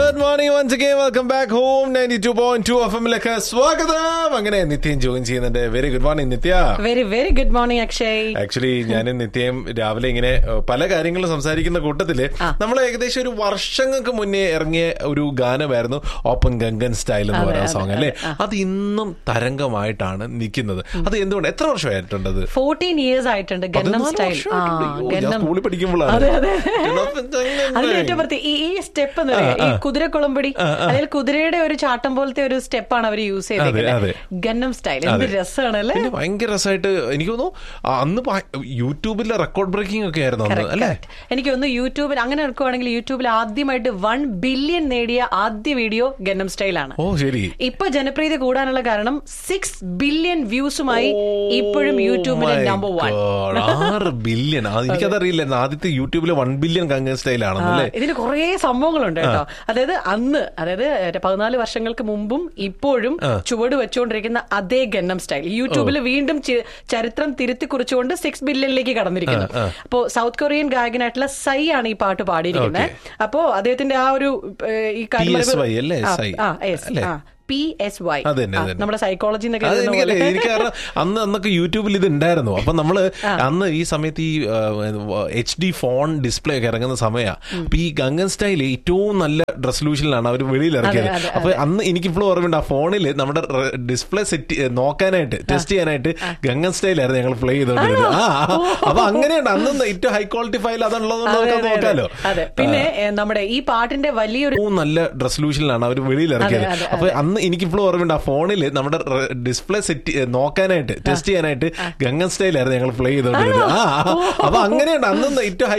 Good morning once again welcome back home ninety two point two F എമ്മിലേക്ക് സ്വാഗതം അങ്ങനെ നിത്യം ജോയിൻ ചെയ്യുന്നുണ്ട് very good morning Nithya very very good morning Akshay actually ഞാൻ നിത്യം രാവിലെ ഇങ്ങനെ ഏഹ്, പല കാര്യങ്ങളും സംസാരിക്കുന്ന കൂട്ടത്തില് നമ്മൾ ഏകദേശം ഒരു വർഷങ്ങൾക്ക് മുന്നേ ഇറങ്ങിയ ഒരു ഗാനമായിരുന്നു ഓപ്പൺ ഗംഗൻ സ്റ്റൈൽ എന്ന് അതെ, പറയുന്ന അതെ, സോങ് അല്ലേ അത് ഇന്നും തരംഗമായിട്ടാണ് നിൽക്കുന്നത് അത് എന്തുകൊണ്ട് എത്ര വർഷമായിട്ടുണ്ട് അത് ഫോർട്ടീൻ ഇയേഴ്സ് ആയിട്ടുണ്ട് ഗന്നം പതിനാല് സ്റ്റൈൽ ആ വർഷമായിട്ടുണ്ട്. അയ്യോ, ഞാൻ ഗന്നം സ്കൂളിൽ പഠിക്കുമ്പോഴാണ് അതെ അതെ ഗന്നം അതിൽ ഏറ്റവും പ്രത്യേക ഈ ഈ സ്റ്റെപ്പ് എന്ന് പറയാം ഈ കുതിരക്കുളമ്പടി അല്ലെങ്കിൽ കുതിരയുടെ ഒരു ചാട്ടം പോലത്തെ ഒരു സ്റ്റെപ്പാണ് അവർ യൂസ് അതെ. ചെയ്തേക്കുന്നത് ഗന്നം സ്റ്റൈൽ എന്ത് രസമാണ് അല്ലേ പിന്നെ ഭയങ്കര രസമായിട്ട് എനിക്ക് തോന്നുന്നു ആ, അന്ന് ഭയ- യൂട്യൂബിലെ റെക്കോർഡ് ബ്രേക്കിംഗ് ഒക്കെ ആയിരുന്നു അന്ന് അല്ലേ Correct. എനിക്ക് ഒന്ന് യൂട്യൂബിൽ അങ്ങനെ എടുക്കുവാണെങ്കിൽ യൂട്യൂബിൽ ആദ്യമായിട്ട് വൺ ബില്യൺ നേടിയ ആദ്യ വീഡിയോ ഗന്നം സ്റ്റൈലാണ് ഓ ശരി ഇപ്പൊ ജനപ്രീതി കൂടാനുള്ള കാരണം സിക്സ് ബില്യൺ വ്യൂസുമായി ഇപ്പോഴും യൂട്യൂബിലെ Oh my number one God. ആറ് ബില്യൺ എനിക്കതറിയില്ലായിരുന്നു ആദ്യത്തെ യൂട്യൂബിലെ വൺ ബില്യൺ കങ്ങൻ സ്റ്റൈൽ ആണെന്നല്ലേ ഇതിന് കുറേ സംഭവങ്ങളുണ്ട് കേട്ടോ അതായത് അന്ന് അതായത് പതിനാല് വർഷങ്ങൾക്ക് മുമ്പും ഇപ്പോഴും ചുവട് വെച്ചുകൊണ്ടിരിക്കുന്ന അതേ ഗന്നം സ്റ്റൈൽ യൂട്യൂബിൽ വീണ്ടും ചി- ചരിത്രം തിരുത്തി കുറിച്ചുകൊണ്ട് സിക്സ് ബില്യണിലേക്ക് കടന്നിരിക്കുന്നു അപ്പോ സൗത്ത് കൊറിയൻ ഗായകനായിട്ടുള്ള സൈ ആണ് ഈ പാട്ട് പാടിയിരിക്കുന്നത് അപ്പോ അദ്ദേഹത്തിന്റെ ആ ഒരു ഏഹ്, ഈ PSY അല്ലേ? സൈ. അല്ലേ? പി എസ് വൈ അതന്നെ, അതന്നെ. നമ്മുടെ സൈക്കോളജി എന്നൊക്കെ അത് എഴുതുന്ന എനിക്കറിയാം പോലെ. എനിക്ക് കാരണം അന്ന് അന്നൊക്കെ യൂട്യൂബിൽ ഇത് ഉണ്ടായിരുന്നു അപ്പൊ നമ്മള് അന്ന് ഈ സമയത്ത് ഈ എച്ച് ഡി ഫോൺ ഡിസ്പ്ലേ ഒക്കെ ഇറങ്ങുന്ന സമയമാണ് അപ്പൊ ഈ ഗംഗൻ സ്റ്റൈൽ ഏറ്റവും നല്ല റെസൊല്യൂഷനിലാണ് അവർ വെളിയിൽ ഇറക്കിയത് അതെ, അപ്പൊ അന്ന് എനിക്കിപ്പോഴും ഓർമ്മയുണ്ട് ആ ഫോണിൽ നമ്മുടെ ഡിസ്പ്ലേ സെറ്റ് നോക്കാനായിട്ട് ടെസ്റ്റ് ചെയ്യാനായിട്ട് ഗംഗൻ സ്റ്റൈലായിരുന്നു ഞങ്ങൾ പ്ലേ ചെയ്തോണ്ടിരുന്നത് ആ ആ. അപ്പൊ അങ്ങനെയുണ്ട് അന്ന് ഏറ്റവും ഹൈ ക്വാളിറ്റി ഫയൽ അതുള്ളതെന്ന് അതെ, നമുക്ക് അതെ, അതെ. നോക്കാലോ അതെ പിന്നെ ഏഹ്, നമ്മുടെ ഈ പാട്ടിന്റെ വലിയൊരു ഏറ്റവും നല്ല റെസൊല്യൂഷനിലാണ് അവർ വെളിയിൽ ഇറക്കിയത് അതെ, അതെ, അപ്പൊ അന്ന് എനിക്കിപ്പോഴും ഓർമ്മയുണ്ട് ആ ഫോണിൽ നമ്മുടെ ഡിസ്പ്ലേ സെറ്റ് നോക്കാനായിട്ട് ടെസ്റ്റ് ചെയ്യാനായിട്ട് ഗംഗൻ സ്റ്റൈലായിരുന്നു ഞങ്ങൾ പ്ലേ ചെയ്തോണ്ടിരുന്നത് ആ ആ. അപ്പൊ അങ്ങനെയുണ്ട് അന്ന് ഏറ്റവും ഹൈ